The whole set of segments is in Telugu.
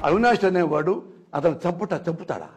అవినాష్ అనేవాడు అతను చంపుట చంపుతాడా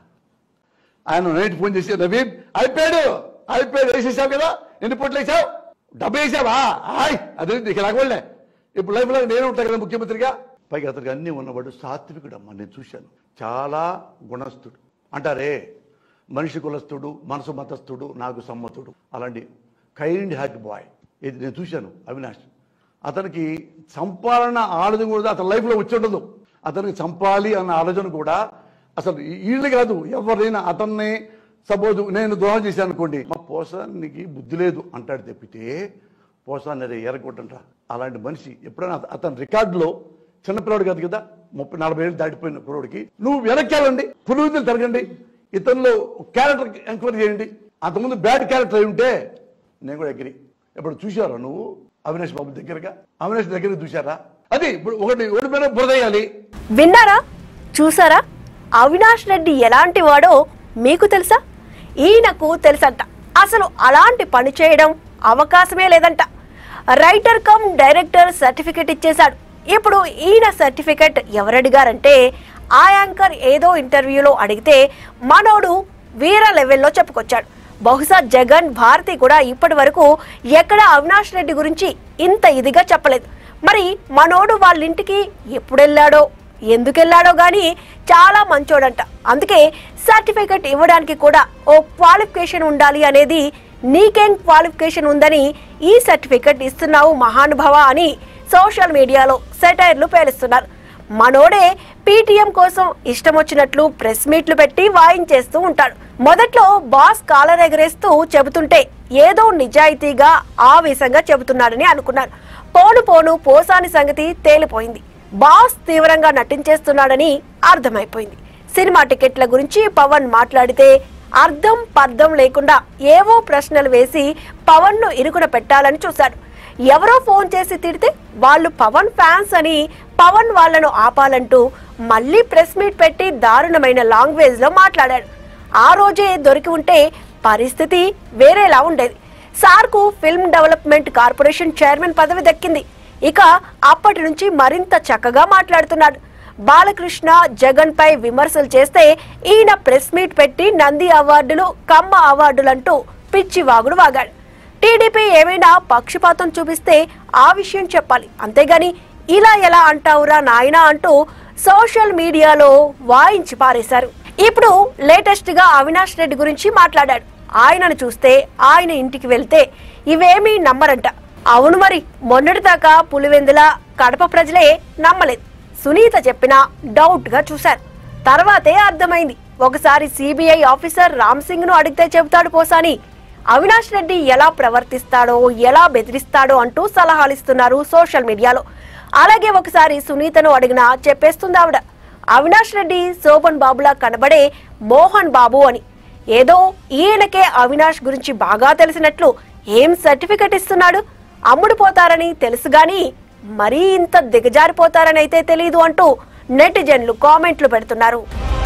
ఆయన నైట్ ఫోన్ చేసి నవీన్ అయిపోయాడు అయిపోయాడు వేసేసావు కదా ఎన్ని పొట్లు వేసావు డబ్బు వేసావా హాయ్ అదే నీకు లాగోళ్ళే ఇప్పుడు లైఫ్లో నేను ఉంటాను కదా ముఖ్యమంత్రిగా పైగా అతనికి అన్నీ ఉన్నవాడు సాత్వికుడు అమ్మ నేను చూశాను చాలా గుణస్థుడు అంటారే మనిషి కులస్థుడు మనసు మతస్థుడు నాకు సమ్మతుడు అలాంటి కైండ్ హార్ట్ బాయ్ ఇది నేను చూశాను అవినాష్ అతనికి చంపాలన్న ఆలోచన కూడా అతని లైఫ్లో వచ్చి ఉండదు అతనికి చంపాలి అన్న ఆలోచన కూడా అసలు వీళ్ళు కాదు ఎవరైనా అతన్ని సపోజ్ నేను ద్రోహం చేశాను అనుకోండి మా పోసానికి బుద్ధి లేదు అంటాడు తప్పితే పోసాన్ని అదే ఎరగొట్టంట అలాంటి మనిషి ఎప్పుడైనా అత- అతని రికార్డులో చిన్నపిల్లడు కాదు కదా ముప్పై నలభై ఏళ్ళు దాటిపోయిన కురోడికి నువ్వు వెనక్కాలండి పులుగుతులు తిరగండి ఇతనిలో క్యారెక్టర్ ఎంక్వైరీ చేయండి అంతకుముందు బ్యాడ్ క్యారెక్టర్ అయి ఉంటే నేను కూడా అగ్రి ఇప్పుడు చూశారా నువ్వు అవినాష్ బాబు దగ్గరగా అవినాష్ దగ్గర చూశారా అది ఇప్పుడు ఒకటి ఓడిపోయిన బురదయ్యాలి విన్నారా చూసారా అవినాష్ రెడ్డి ఎలాంటి వాడో మీకు తెలుసా ఈయనకు తెలుసంట అసలు అలాంటి పని చేయడం అవకాశమే లేదంట రైటర్ కమ్ డైరెక్టర్ సర్టిఫికెట్ ఇచ్చేశాడు ఇప్పుడు ఈయన సర్టిఫికెట్ ఎవరడిగారంటే ఆ యాంకర్ ఏదో ఇంటర్వ్యూలో అడిగితే మనోడు వీర లెవెల్లో చెప్పుకొచ్చాడు బహుశా జగన్ భారతి కూడా ఇప్పటి వరకు ఎక్కడ అవినాష్ రెడ్డి గురించి ఇంత ఇదిగా చెప్పలేదు మరి మనోడు వాళ్ళ ఇంటికి ఎప్పుడు వెళ్ళాడో ఎందుకు వెళ్ళాడో గాని చాలా మంచోడంట అందుకే సర్టిఫికెట్ ఇవ్వడానికి కూడా ఓ క్వాలిఫికేషన్ ఉండాలి అనేది నీకేం క్వాలిఫికేషన్ ఉందని ఈ సర్టిఫికెట్ ఇస్తున్నావు మహానుభావ అని సోషల్ మీడియాలో సెటైర్లు పేలుస్తున్నారు మనోడే పీటీఎం కోసం ఇష్టం వచ్చినట్లు ప్రెస్ మీట్లు పెట్టి వాయించేస్తూ ఉంటాడు మొదట్లో బాస్ కాలర్ ఎగరేస్తూ చెబుతుంటే ఏదో నిజాయితీగా ఆవేశంగా చెబుతున్నాడని అనుకున్నారు పోను పోను పోసాని సంగతి తేలిపోయింది బాస్ తీవ్రంగా నటించేస్తున్నాడని అర్థమైపోయింది సినిమా టికెట్ల గురించి పవన్ మాట్లాడితే అర్థం పర్థం లేకుండా ఏవో ప్రశ్నలు వేసి పవన్ ను ఇరుకున పెట్టాలని చూశాడు ఎవరో ఫోన్ చేసి తిడితే వాళ్ళు పవన్ ఫ్యాన్స్ అని పవన్ వాళ్ళను ఆపాలంటూ మళ్ళీ ప్రెస్ మీట్ పెట్టి దారుణమైన లాంగ్వేజ్ లో మాట్లాడాడు ఆ రోజే దొరికి ఉంటే పరిస్థితి వేరేలా ఉండేది సార్కు ఫిల్మ్ డెవలప్మెంట్ కార్పొరేషన్ చైర్మన్ పదవి దక్కింది ఇక అప్పటి నుంచి మరింత చక్కగా మాట్లాడుతున్నాడు బాలకృష్ణ జగన్ పై విమర్శలు చేస్తే ఈయన ప్రెస్ మీట్ పెట్టి నంది అవార్డులు కమ్మ అవార్డులంటూ పిచ్చి వాగుడు వాగాడు టీడీపీ ఏమైనా పక్షపాతం చూపిస్తే ఆ విషయం చెప్పాలి అంతేగాని ఇలా ఎలా అంటావురా నాయనా అంటూ సోషల్ మీడియాలో వాయించి పారేశారు ఇప్పుడు లేటెస్ట్ గా అవినాష్ రెడ్డి గురించి మాట్లాడాడు ఆయనను చూస్తే ఆయన ఇంటికి వెళ్తే ఇవేమీ నమ్మరంట అవును మరి మొన్నటిదాకా పులివెందుల కడప ప్రజలే నమ్మలేదు సునీత చెప్పినా డౌట్ గా చూశారు తర్వాతే అర్థమైంది ఒకసారి సిబిఐ ఆఫీసర్ రామ్ సింగ్ ను అడిగితే చెబుతాడు పోసాని అవినాష్ రెడ్డి ఎలా ప్రవర్తిస్తాడో ఎలా బెదిరిస్తాడో అంటూ సలహాలు ఇస్తున్నారు సోషల్ మీడియాలో అలాగే ఒకసారి సునీతను అడిగినా చెప్పేస్తుంది ఆవిడ అవినాష్ రెడ్డి శోభన్ బాబులా కనబడే మోహన్ బాబు అని ఏదో ఈయనకే అవినాష్ గురించి బాగా తెలిసినట్లు ఏం సర్టిఫికెట్ ఇస్తున్నాడు అమ్ముడు పోతారని తెలుసు గాని మరీ ఇంత దిగజారిపోతారని అయితే తెలియదు అంటూ నెటిజన్లు కామెంట్లు పెడుతున్నారు